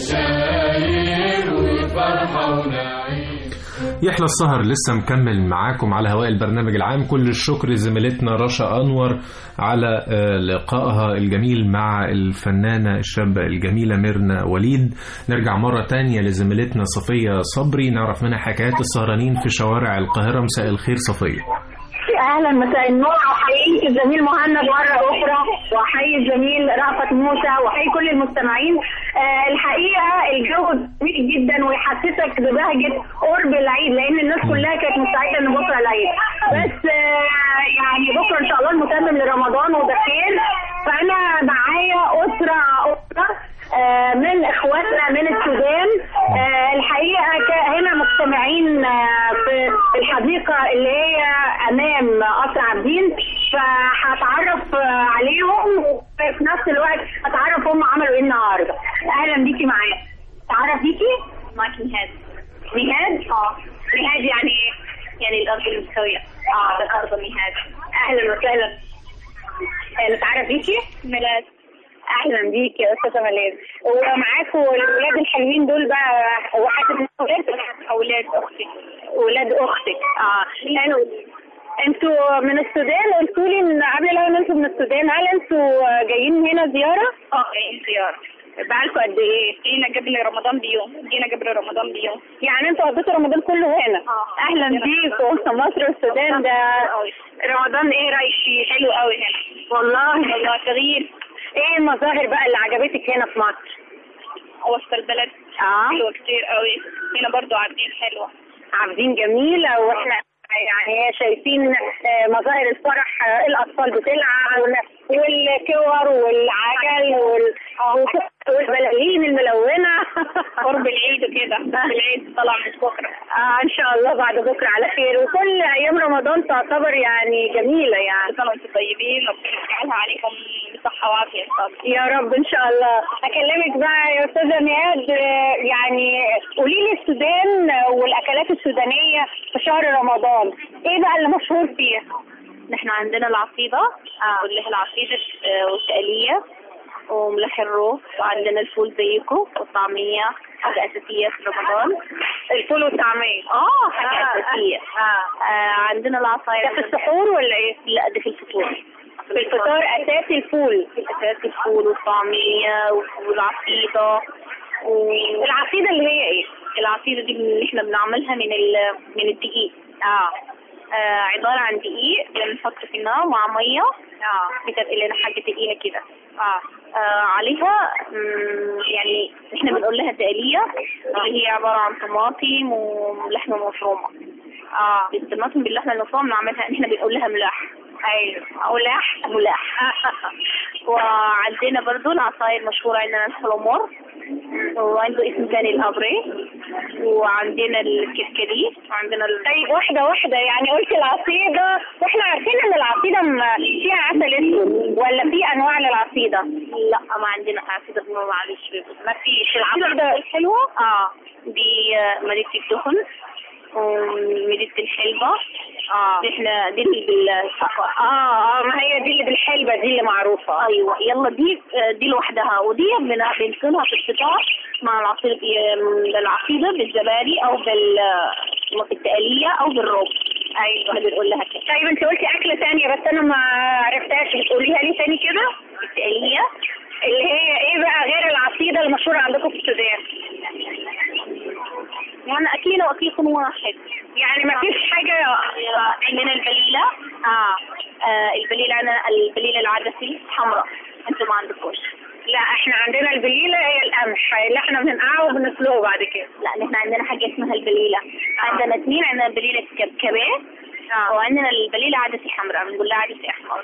[SPEAKER 5] بشاير وفرحة ونعيم
[SPEAKER 2] يحلى السهر لسه مكمل معاكم على هواء البرنامج العام كل الشكر لزميلتنا رشا أنور على آه، لقائها الجميل مع الفنانة الشابة الجميلة ميرنا وليد نرجع مرة تانية لزميلتنا صفية صبري نعرف منها حكايات السهرانين في شوارع القاهرة مساء الخير صفية
[SPEAKER 3] اهلا مساء النور واحييك الزميل مهند مره اخرى واحيي الزميل رأفت موسى واحيي كل المستمعين آه الحقيقه الجو جميل جدا ويحسسك ببهجه قرب العيد لان الناس كلها كانت مستعده ان بكره العيد بس آه يعني بكره ان شاء الله المتمم لرمضان وده خير فانا معايا اسره اسره آه، من اخواتنا من السودان آه، الحقيقه ك- هنا مجتمعين آه، في الحديقه اللي هي امام قصر عابدين فهتعرف آه، عليهم وفي نفس الوقت هتعرف هم عملوا ايه النهارده اهلا بيكي معايا تعرف بيكي معاكي نهاد نهاد اه نهاد يعني ايه يعني الارض المستويه اه الارض نهاد اهلا وسهلا آه، نتعرف بيكي ميلاد اهلا بيك يا استاذه ملاذ ومعاكم الولاد الحلوين دول بقى واحد من اولاد اولاد اختي اولاد اختك اه حلو انتوا من السودان قلتوا لي من قبل الاول ان انتوا من السودان هل انتوا جايين هنا زياره؟ اه جايين زياره بقالكم قد ايه؟ جينا قبل رمضان بيوم جينا قبل رمضان بيوم يعني انتوا قضيتوا رمضان كله هنا اه اهلا بيكم مصر والسودان ده رمضان ايه رايك فيه؟ حلو قوي هنا والله والله تغيير ايه المظاهر بقى اللي عجبتك هنا في مصر؟ وسط البلد اه حلوه كتير قوي هنا برضو عابدين حلوه عابدين جميله واحنا يعني شايفين آه، مظاهر الفرح آه، الاطفال بتلعب وال- والكور والعجل وال- والبلالين الملونه قرب العيد وكده العيد طلع من بكره آه ان شاء الله بعد بكره على خير وكل ايام رمضان تعتبر يعني جميله يعني كل وانتم طيبين ربنا يجعلها عليكم بصحه وعافيه يا رب ان شاء الله اكلمك بقى يا استاذه نياد آه، يعني قولي لي السودان والاكلات السودانيه في شهر رمضان ايه بقى اللي مشهور فيها
[SPEAKER 9] نحن عندنا العصيدة آه. واللي هي العصيدة آه، والتقلية وملح الروف وعندنا الفول زيكم والطعمية حاجة أساسية في رمضان
[SPEAKER 3] الفول والطعميه
[SPEAKER 9] اه حاجة
[SPEAKER 3] آه،
[SPEAKER 9] أساسية
[SPEAKER 3] آه.
[SPEAKER 9] آه عندنا العصاير
[SPEAKER 3] ده في السحور ولا ايه؟
[SPEAKER 9] لا ده في الفطور
[SPEAKER 3] في الفطار اساسي الفول
[SPEAKER 9] أساسي الفول والطعمية والعصيدة و-
[SPEAKER 3] العصيده اللي هي ايه؟
[SPEAKER 9] العصيدة دي اللي احنا بنعملها من ال من الدقيق
[SPEAKER 3] اه
[SPEAKER 9] آه عبارة عن دقيق بنحط في النار مع مية
[SPEAKER 3] اه
[SPEAKER 9] بتبقى لنا حاجة تقيلة كده
[SPEAKER 3] اه
[SPEAKER 9] آه عليها مم، يعني احنا بنقول لها تقلية اللي هي عبارة عن طماطم ولحمة مفرومة
[SPEAKER 3] اه
[SPEAKER 9] بالطماطم باللحمة المفرومة بنعملها احنا بنقول لها ملاح
[SPEAKER 3] ايوه
[SPEAKER 9] او لح ملاح وعندنا برضو العصاير مشهورة عندنا الحلمور وعنده اسم تاني الابري وعندنا الكركدي وعندنا ال...
[SPEAKER 3] طيب واحدة واحدة يعني قلت العصيدة واحنا عارفين ان العصيدة م- فيها عسل اسود ولا في انواع للعصيدة؟
[SPEAKER 9] لا ما عندنا عصيدة معلش
[SPEAKER 3] ما فيش
[SPEAKER 9] العصيدة
[SPEAKER 3] العصيدة
[SPEAKER 9] الحلوة
[SPEAKER 3] اه
[SPEAKER 9] دي آه، مليت الدهن ومليت الحلبة
[SPEAKER 3] اه
[SPEAKER 9] احنا دي اللي بالسكر
[SPEAKER 3] اه اه ما هي دي اللي بالحلبة دي اللي معروفة
[SPEAKER 9] ايوه يلا دي آه، دي لوحدها ودي بن- بنكونها في الفطار مع العصير آه، العصيدة بالزبادي او بالتقلية او بالرز
[SPEAKER 3] ايوه
[SPEAKER 9] احنا بنقول لها كده
[SPEAKER 3] طيب انت قلتي اكلة تانية بس انا ما عرفتهاش بتقوليها لي تاني كده
[SPEAKER 9] التقلية
[SPEAKER 3] اللي هي ايه بقى غير العصيدة المشهورة عندكم في السودان
[SPEAKER 9] يعني اكيلة واكيل واحد
[SPEAKER 3] يعني ما فيش حاجة
[SPEAKER 9] عندنا البليلة
[SPEAKER 3] اه
[SPEAKER 9] آه البليله انا البليله العدسي حمراء انتوا ما عندكوش
[SPEAKER 3] لا احنا عندنا البليله هي القمح اللي احنا بننقعه وبنسلقه بعد كده
[SPEAKER 9] لا احنا عندنا حاجه اسمها البليله عندنا اثنين عندنا بليله كبكبيه وعندنا البليله عدسي حمراء بنقول لها عدسي احمر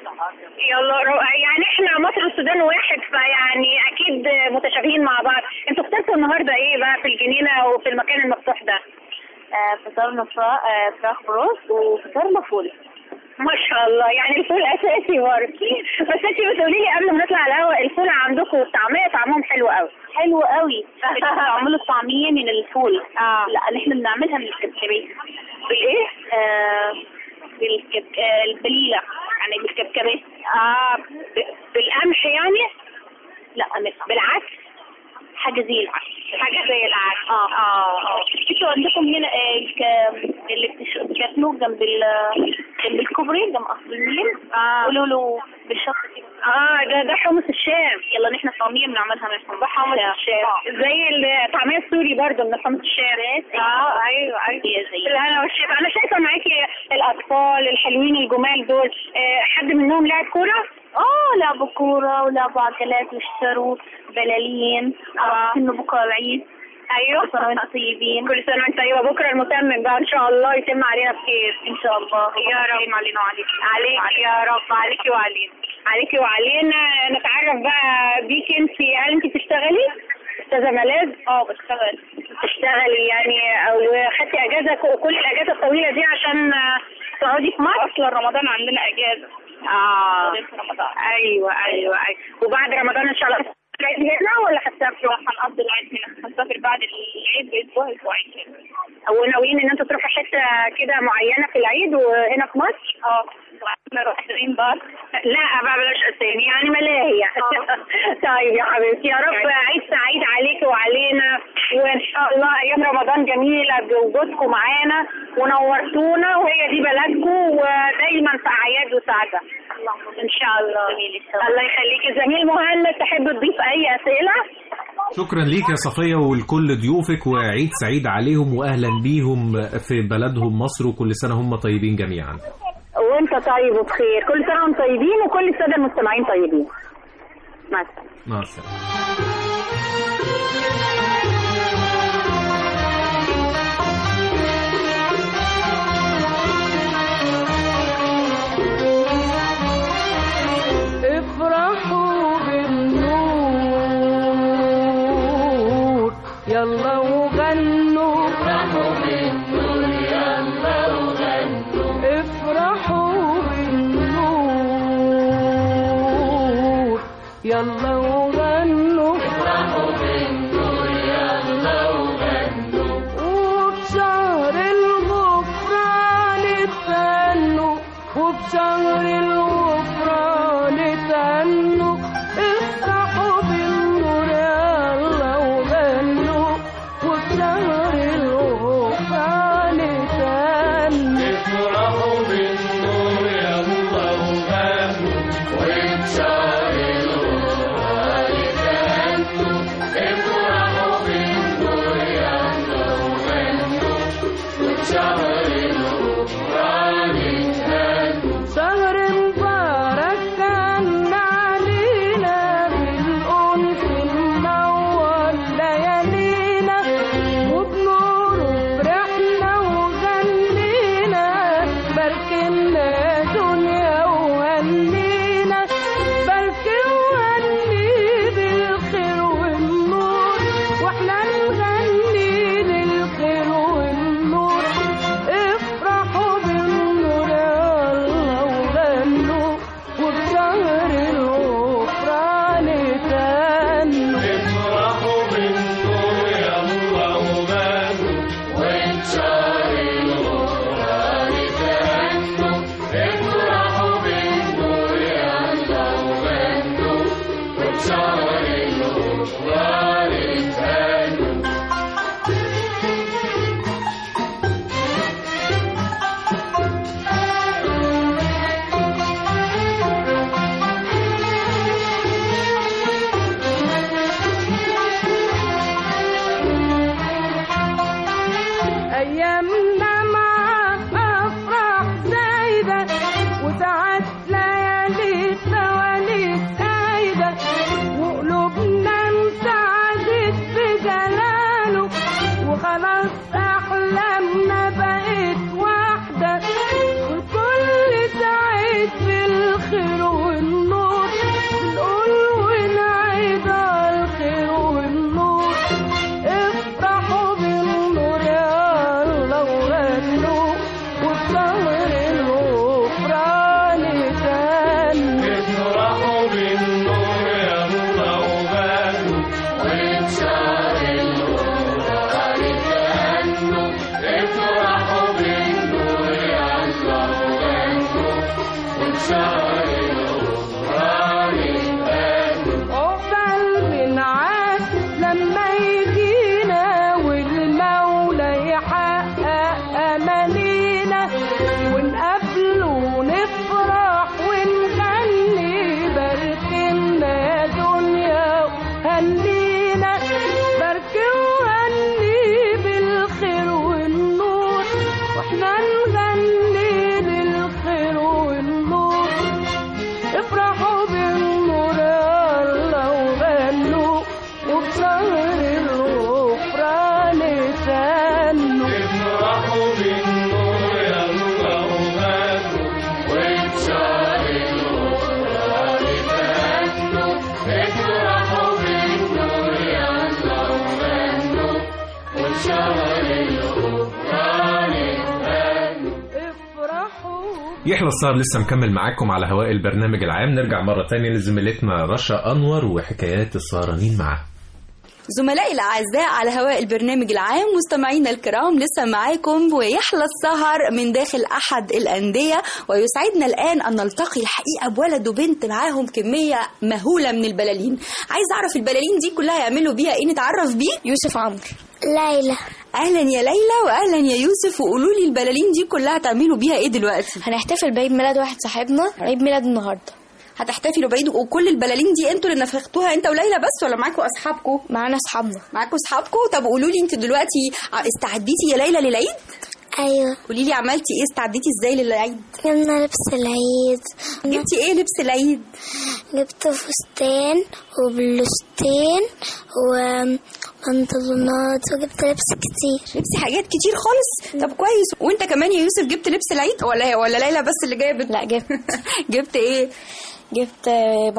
[SPEAKER 3] يلا رو... يعني احنا مصر والسودان واحد فيعني اكيد متشابهين مع بعض انتوا فطرتوا النهارده ايه بقى في الجنينه وفي المكان المفتوح ده
[SPEAKER 9] آه فطرنا فراخ آه فراخ بروست وفطرنا فول
[SPEAKER 3] ما شاء الله يعني الفول اساسي برضه بس انت بتقولي لي قبل ما نطلع على الهواء الفول عندكم والطعميه طعمهم حلو قوي
[SPEAKER 9] حلو قوي بيعملوا الطعميه من الفول
[SPEAKER 3] اه
[SPEAKER 9] لا احنا بنعملها من الكبكبيه
[SPEAKER 3] بالايه؟
[SPEAKER 9] آه بالكب... آه البليله يعني بالكبكبيه
[SPEAKER 3] اه ب... بالقمح يعني؟
[SPEAKER 9] لا مش
[SPEAKER 3] بالعدس
[SPEAKER 9] حاجه زي العدس
[SPEAKER 3] حاجه زي العدس
[SPEAKER 9] اه
[SPEAKER 3] اه اه
[SPEAKER 9] انتوا عندكم هنا آه ك... اللي بتش... بتاكلوه جنب ال... جنب الكوبري جنب قصر النيل
[SPEAKER 3] اه
[SPEAKER 9] قولوا له بالشط كده
[SPEAKER 3] اه ده ده حمص الشام
[SPEAKER 9] يلا نحن طعميه بنعملها من حمص
[SPEAKER 3] حمص الشام زي الطعميه السوري برضه من حمص الشام اه ايوه ايوه
[SPEAKER 9] هي زي
[SPEAKER 3] لا انا والشيف انا شايفه معاكي الاطفال الحلوين الجمال دول آه حد منهم لاعب كوره؟
[SPEAKER 9] اه لعبوا كورة ولعبوا عجلات واشتروا بلالين
[SPEAKER 3] اه
[SPEAKER 9] انه بكره العيد
[SPEAKER 3] ايوه
[SPEAKER 9] كل سنة وانتم طيبين
[SPEAKER 3] كل سنه وانت طيبه بكره المتمم بقى ان شاء الله يتم علينا بخير
[SPEAKER 9] ان شاء الله
[SPEAKER 3] يا رب
[SPEAKER 9] علينا وعليك
[SPEAKER 3] عليك يا رب عليكي وعلينا عليكي وعلينا نتعرف بقى بيكي انت هل انت بتشتغلي؟ استاذه ملاذ
[SPEAKER 9] اه بشتغل
[SPEAKER 3] بتشتغلي يعني او خدتي اجازه ك- كل الاجازه الطويله دي عشان آه، تقعدي في مصر؟
[SPEAKER 9] اصلا رمضان عندنا اجازة
[SPEAKER 3] اه
[SPEAKER 9] غير في رمضان
[SPEAKER 3] ايوه ايوه ايوه وبعد رمضان ان شاء الله العيد هنا ولا هتسافروا؟
[SPEAKER 9] هنقضي العيد هنا هنسافر بعد العيد باسبوع اسبوعين كده
[SPEAKER 3] وناويين ان انتوا تروحوا حته كده معينه في العيد وهنا في مصر؟
[SPEAKER 9] اه نروح دريم بارك
[SPEAKER 3] لا بقى بلاش اسامي يعني ملاهي طيب يا حبيبتي يا رب عيد سعيد عليك وعلينا وان شاء الله ايام رمضان جميله بوجودكم معانا ونورتونا وهي دي بلدكم ودايما في اعياد وسعاده ان شاء الله الله يخليكي زميل مهند تحب تضيف اي اسئله
[SPEAKER 2] شكرا ليك يا صفية ولكل ضيوفك وعيد سعيد عليهم وأهلا بيهم في بلدهم مصر وكل سنة هم طيبين جميعا
[SPEAKER 3] وانت طيب وبخير كل سنه وانتم طيبين وكل الساده المستمعين طيبين مع السلامه
[SPEAKER 2] مع السلامة
[SPEAKER 8] افرحوا بالنور يلا وغنوا افرحوا بالنور يلا وغنوا افرحوا بالنور يلا وغنوا افرحوا بالنور يلا وغنوا وبشهر الغفران تهنوا وبشهر الغفران تهنوا افرحوا بالنور يلا وغنوا وبشهر الغفران تهنوا
[SPEAKER 5] افرحوا بالنور يلا وغنوا وبشهر الغفران تهنوا افرحوا بالنور يلا وغنوا وبشهر الغفران تهنوا
[SPEAKER 8] شهر مبارك كان علينا بالأنس منور ليالينا وبنوره فرحنا وغنينا باركنا دنيا وهنينا بارك وهني بالخير والنور واحنا نغني للخير والنور افرحوا بالنور يلا وغنوا وبشهر الغفران تهنوا
[SPEAKER 5] افرحوا بالنور يلا وغنوا وبشهر الغفران تهنوا افرحوا بالنور يلا وغنوا وبشهر الغفران تهنوا
[SPEAKER 8] أيامنا مع أفراح زايدة وسعادة يهنينا بركي وهني بالخير والنور واحنا نغني للخير والنور افرحوا بالنور يلا وغنوا وبشهر الغفران تهنوا
[SPEAKER 5] افرحوا بالنور يلا وغنوا وبشهر الغفران تهنوا افرحوا بالنور يلا وغنوا وبشهر الغفران تهنوا
[SPEAKER 8] افرحوا
[SPEAKER 2] يحلى السهر لسه مكمل معاكم على هواء البرنامج العام نرجع مرة تانية لزميلتنا رشا أنور وحكايات السهرانين معاها
[SPEAKER 6] زملائي الأعزاء على هواء البرنامج العام مستمعينا الكرام لسه معاكم ويحلى السهر من داخل أحد الأندية ويسعدنا الآن أن نلتقي الحقيقة بولد وبنت معاهم كمية مهولة من البلالين عايز أعرف البلالين دي كلها يعملوا بيها إيه نتعرف بيه يوسف عمرو
[SPEAKER 10] ليلى
[SPEAKER 6] أهلا يا ليلى وأهلا يا يوسف وقولوا لي البلالين دي كلها تعملوا بيها إيه دلوقتي
[SPEAKER 10] هنحتفل بعيد ميلاد واحد صاحبنا عيد ميلاد النهارده
[SPEAKER 6] هتحتفلوا بعيد وكل البلالين دي انتوا اللي نفختوها انت وليلى بس ولا معاكم اصحابكم
[SPEAKER 10] معانا اصحابنا
[SPEAKER 6] معاكم اصحابكم طب قولوا لي انت دلوقتي استعديتي يا ليلى للعيد
[SPEAKER 10] ايوه
[SPEAKER 6] قولي لي عملتي ايه استعديتي ازاي للعيد
[SPEAKER 10] جبنا لبس العيد
[SPEAKER 6] جبتي ايه لبس العيد
[SPEAKER 10] جبت فستان وبلوستين وبنطلونات وجبت لبس كتير
[SPEAKER 6] لبسي حاجات كتير خالص طب كويس وانت كمان يا يوسف جبت لبس العيد ولا ولا ليلى بس اللي جابت
[SPEAKER 10] لا جبت
[SPEAKER 6] جبت ايه
[SPEAKER 10] جبت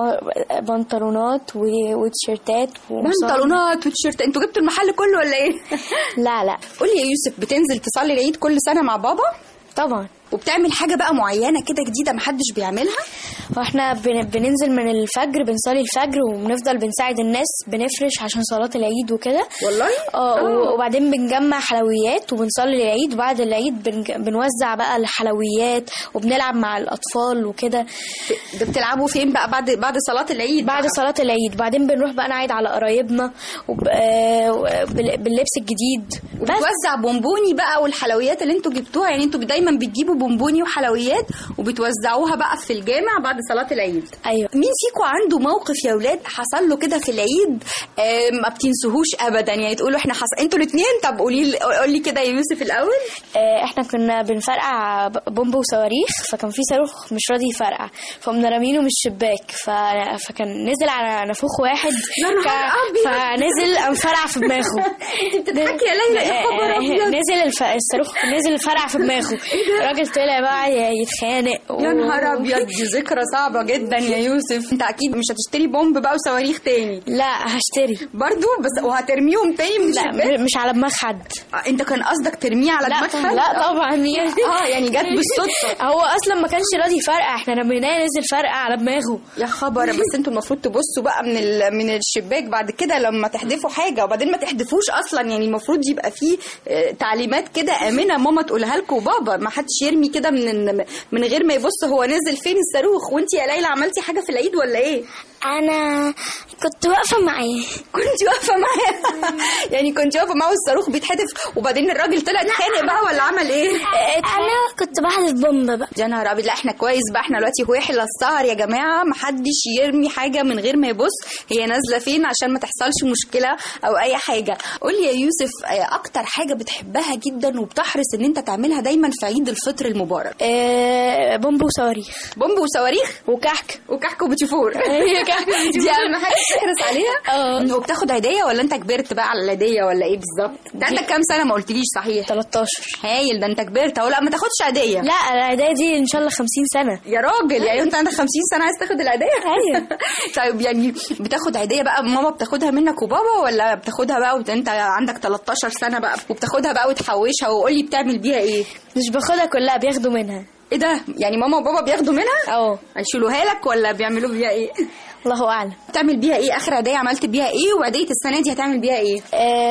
[SPEAKER 10] بن- بنطلونات و- وتيشيرتات وقمصان.
[SPEAKER 6] بنطلونات وتيشيرت انتوا جبتوا المحل كله ولا ايه
[SPEAKER 10] لا لا
[SPEAKER 6] قولي يا يوسف بتنزل تصلي العيد كل سنه مع بابا
[SPEAKER 10] طبعا
[SPEAKER 6] وبتعمل حاجه بقى معينه كده جديده محدش بيعملها
[SPEAKER 10] واحنا بن- بننزل من الفجر بنصلي الفجر وبنفضل بنساعد الناس بنفرش عشان صلاة العيد وكده
[SPEAKER 6] والله
[SPEAKER 10] اه و- وبعدين بنجمع حلويات وبنصلي العيد وبعد العيد بنج- بنوزع بقى الحلويات وبنلعب مع الأطفال وكده
[SPEAKER 6] ده بتلعبوا فين بقى بعد بعد صلاه العيد
[SPEAKER 10] بعد
[SPEAKER 6] بقى؟
[SPEAKER 10] صلاة العيد بعدين بنروح بقى نعيد على قرايبنا وب- آه، بال- باللبس الجديد بس
[SPEAKER 6] وبتوزع بونبوني بقى والحلويات اللي انتوا جبتوها يعني انتوا دايما بتجيبوا بونبوني وحلويات وبتوزعوها بقى في الجامع بعد صلاة العيد
[SPEAKER 10] ايوه
[SPEAKER 6] مين فيكم عنده موقف يا ولاد حصل له كده في العيد آه، ما بتنسوهوش ابدا يعني تقولوا احنا حصل انتوا الاثنين طب قولي لي قولي كده يا يوسف الاول
[SPEAKER 10] آه، احنا كنا بنفرقع ب- بومب وصواريخ فكان في صاروخ مش راضي يفرقع فقمنا رامينه من الشباك ف... فكان نزل على نافوخ واحد
[SPEAKER 6] يا نهار
[SPEAKER 10] ك-
[SPEAKER 6] أبيض.
[SPEAKER 10] فنزل قام فرقع في دماغه
[SPEAKER 6] انت بتضحكي يا ليلى يا خبر ابيض
[SPEAKER 10] نزل الف... الصاروخ نزل فرقع في دماغه الراجل طلع بقى ي- يتخانق
[SPEAKER 6] يا نهار ابيض دي ذكرى صعبه جدا يا يوسف انت اكيد مش هتشتري بومب بقى وصواريخ تاني
[SPEAKER 10] لا هشتري
[SPEAKER 6] برضو بس وهترميهم تاني من
[SPEAKER 10] لا
[SPEAKER 6] الشباك
[SPEAKER 10] م- مش على دماغ حد
[SPEAKER 6] آه، انت كان قصدك ترميه على
[SPEAKER 10] لا
[SPEAKER 6] دماغ
[SPEAKER 10] طبعا
[SPEAKER 6] حد؟
[SPEAKER 10] لا طبعا يعني
[SPEAKER 6] اه يعني جت بالصدفه
[SPEAKER 10] هو اصلا ما كانش راضي يفرقع احنا رميناه نزل فرقع على دماغه
[SPEAKER 6] يا خبر بس انتوا المفروض تبصوا بقى من ال- من الشباك بعد كده لما تحدفوا حاجه وبعدين ما تحدفوش اصلا يعني المفروض يبقى فيه آه، تعليمات كده امنه ماما تقولها لكم وبابا ما حدش يرمي كده من من غير ما يبص هو نزل فين الصاروخ وانت يا ليلى عملتي حاجه في العيد ولا ايه
[SPEAKER 10] انا كنت واقفه معاه
[SPEAKER 6] كنت واقفه معاه يعني كنت واقفه معاه والصاروخ بيتحدف وبعدين الراجل طلع اتخانق بقى ولا عمل ايه
[SPEAKER 10] انا كنت بحذف بومب بقى
[SPEAKER 6] يا نهار ابيض لا احنا كويس بقى احنا دلوقتي هو يحلى السهر يا جماعه محدش يرمي حاجه من غير ما يبص هي نازله فين عشان ما تحصلش مشكله او اي حاجه قول لي يا يوسف آه، اكتر حاجه بتحبها جدا وبتحرص ان انت تعملها دايما في عيد الفطر المبارك
[SPEAKER 10] آه، بومب وصواريخ
[SPEAKER 6] بومب وصواريخ
[SPEAKER 10] وكحك
[SPEAKER 6] وكحك وبتيفور
[SPEAKER 10] هي كحك
[SPEAKER 6] دي اهم حاجه تحرص عليها
[SPEAKER 10] اه
[SPEAKER 6] وبتاخد هديه ولا انت كبرت بقى على الهديه ولا ايه بالظبط انت عندك كام سنه ما قلتليش صحيح
[SPEAKER 10] 13
[SPEAKER 6] هايل ده انت كبرت اهو لا ما تاخدش هديه
[SPEAKER 10] لا العيدية دي ان شاء الله 50 سنة
[SPEAKER 6] يا راجل يعني انت عندك 50 سنه عايز تاخد العيديه
[SPEAKER 10] أيوة.
[SPEAKER 6] طيب يعني بتاخد عيديه بقى ماما بتاخدها منك وبابا ولا بتاخدها بقى وانت عندك 13 سنه بقى وبتاخدها بقى وتحوشها وقول لي بتعمل بيها ايه
[SPEAKER 10] مش باخدها كلها بياخدوا منها
[SPEAKER 6] ايه ده يعني ماما وبابا بياخدوا منها
[SPEAKER 10] اه
[SPEAKER 6] هيشيلوها لك ولا بيعملوا بيها ايه
[SPEAKER 10] الله اعلم
[SPEAKER 6] بتعمل بيها ايه اخر عيديه عملت بيها ايه وعيديه السنه دي هتعمل بيها ايه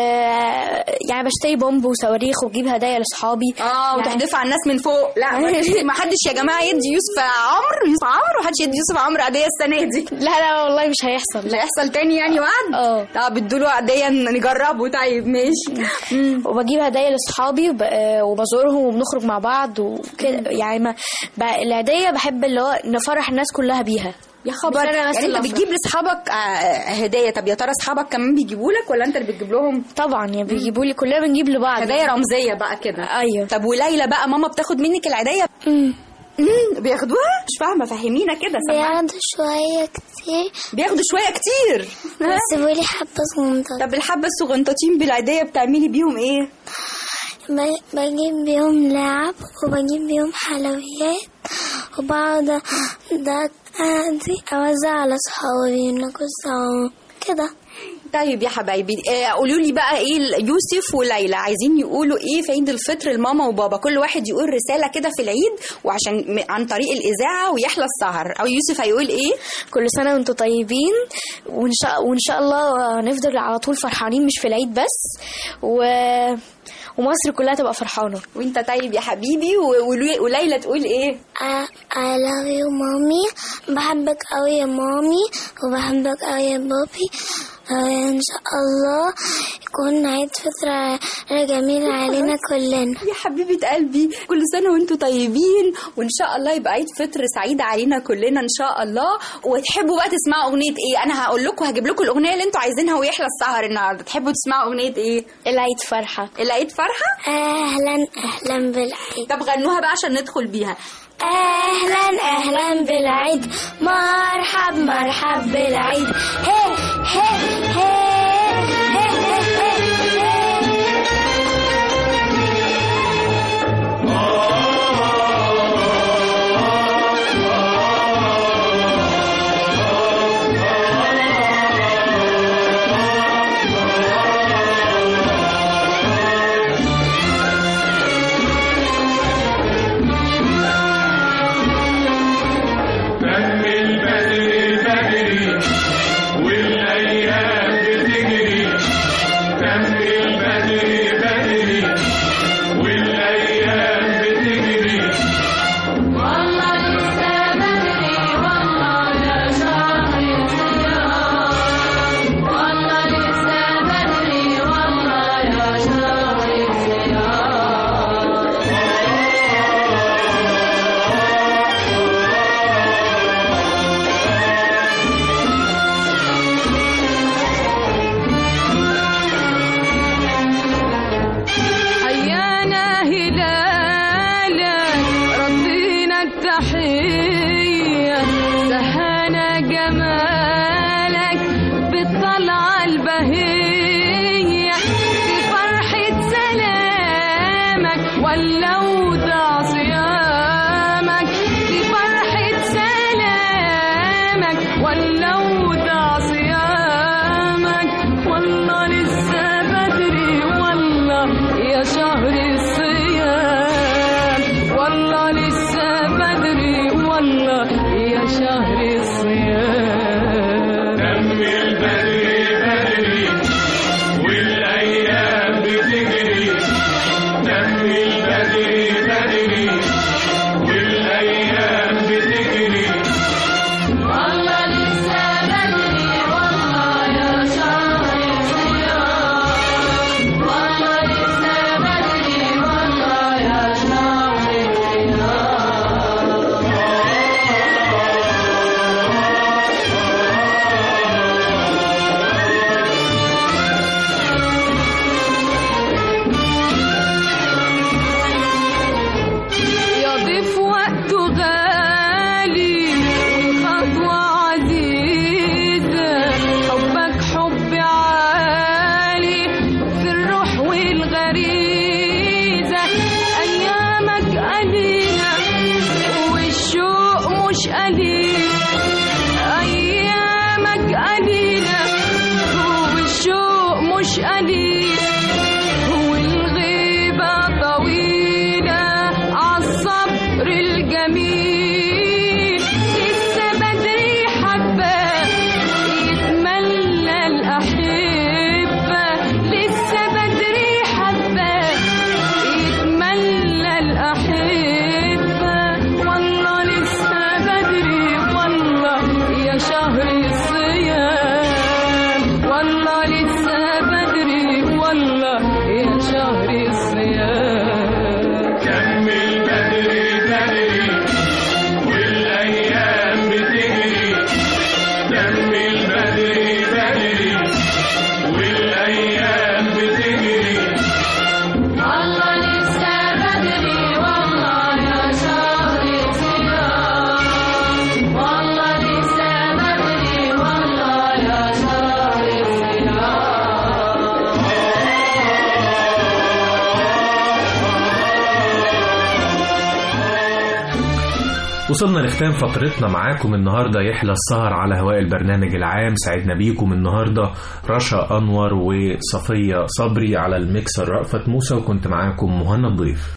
[SPEAKER 10] آه يعني بشتري بومب وصواريخ واجيب هدايا لاصحابي
[SPEAKER 6] اه
[SPEAKER 10] يعني-
[SPEAKER 6] وتحدفها على الناس من فوق لا ما- ما حدش يا جماعه يدي يوسف عمرو يوسف عمرو محدش يدي يوسف عمرو عيديه السنه دي
[SPEAKER 10] لا لا والله مش هيحصل
[SPEAKER 6] لا يحصل تاني يعني وعد
[SPEAKER 10] اه
[SPEAKER 6] طب ادوا عاديا نجربه طيب ماشي مم.
[SPEAKER 10] وبجيب هدايا لاصحابي وب- آه، وبزورهم وبنخرج مع بعض وكده يعني ما ب- العيدية بحب اللي هو نفرح الناس كلها بيها
[SPEAKER 6] يا خبر
[SPEAKER 10] مش أنا بس
[SPEAKER 6] يعني
[SPEAKER 10] اللي
[SPEAKER 6] انت
[SPEAKER 10] أفرح.
[SPEAKER 6] بتجيب لاصحابك آه، هدايا طب يا ترى اصحابك كمان بيجيبوا لك ولا انت اللي بتجيب لهم
[SPEAKER 10] طبعا يا بيجيبوا لي كلنا بنجيب لبعض
[SPEAKER 6] هدايا رمزيه بقى كده
[SPEAKER 10] ايوه
[SPEAKER 6] طب وليلى بقى ماما بتاخد منك العيديه
[SPEAKER 10] امم
[SPEAKER 6] امم بياخدوها مش فاهمه فهمينا كده سمعنا.
[SPEAKER 11] بياخدوا شوية كتير
[SPEAKER 6] بياخدوا شويه كتير
[SPEAKER 11] بيسيبوا لي حبة صغنطة
[SPEAKER 6] طب الحبه الصغنطاطين بالعيديه بتعملي بيهم ايه
[SPEAKER 11] ب- بجيب بيهم لعب وبجيب بيهم حلويات وبقعد ده دي أوزع على صحابي ناكل سوا كده
[SPEAKER 6] طيب يا حبايبي آه، قولوا لي بقى ايه يوسف وليلى عايزين يقولوا ايه في عيد الفطر لماما وبابا كل واحد يقول رساله كده في العيد وعشان م- عن طريق الاذاعه ويحلى السهر او يوسف هيقول ايه
[SPEAKER 10] كل سنه وانتم طيبين وان شاء وان شاء الله نفضل على طول فرحانين مش في العيد بس و... ومصر كلها تبقى فرحانه
[SPEAKER 6] وانت طيب يا حبيبي و- ولي- وليلى تقول ايه
[SPEAKER 11] I, I love you مامي بحبك أوي يا مامي وبحبك أوي يا بابي آه، إن شاء الله يكون عيد فطرة جميل علينا كلنا
[SPEAKER 6] يا حبيبة قلبي كل سنة وانتم طيبين وان شاء الله يبقى عيد فطر سعيد علينا كلنا ان شاء الله وتحبوا بقى تسمعوا اغنية ايه انا هقول لكم هجيب لكم الاغنية اللي انتوا عايزينها ويحلى السهر النهارده تحبوا تسمعوا اغنية ايه
[SPEAKER 10] العيد فرحه
[SPEAKER 6] العيد فرحة
[SPEAKER 11] أهلا أهلا بالعيد
[SPEAKER 6] طب غنوها بقى عشان ندخل بيها
[SPEAKER 11] أهلا أهلا بالعيد مرحب مرحب بالعيد هي هي هي
[SPEAKER 5] كمل بدري بدري والايام بتجري كمل بدري بدري والايام بتجري والله لسه بدري والله يا شهر الصيام والله لسه بدري والله يا شهر
[SPEAKER 8] حيانا هلالك ردينا التحية سهانا جمالك بالطلعة البهية في فرحة سلامك ولا ودع صيامك في فرحة سلامك ولا ودع صيامك والله لسه بدري والله يا شهر الصيام والله لسه بدري والله يا شهر الصيام
[SPEAKER 5] كمل بدري بدري والايام بتجري كمل بدري بدري
[SPEAKER 2] وصلنا لختام فترتنا معاكم النهاردة يحلى السهر على هواء البرنامج العام سعدنا بيكم النهاردة رشا أنور وصفية صبري على الميكسر رأفت موسى وكنت معاكم مهند ضيف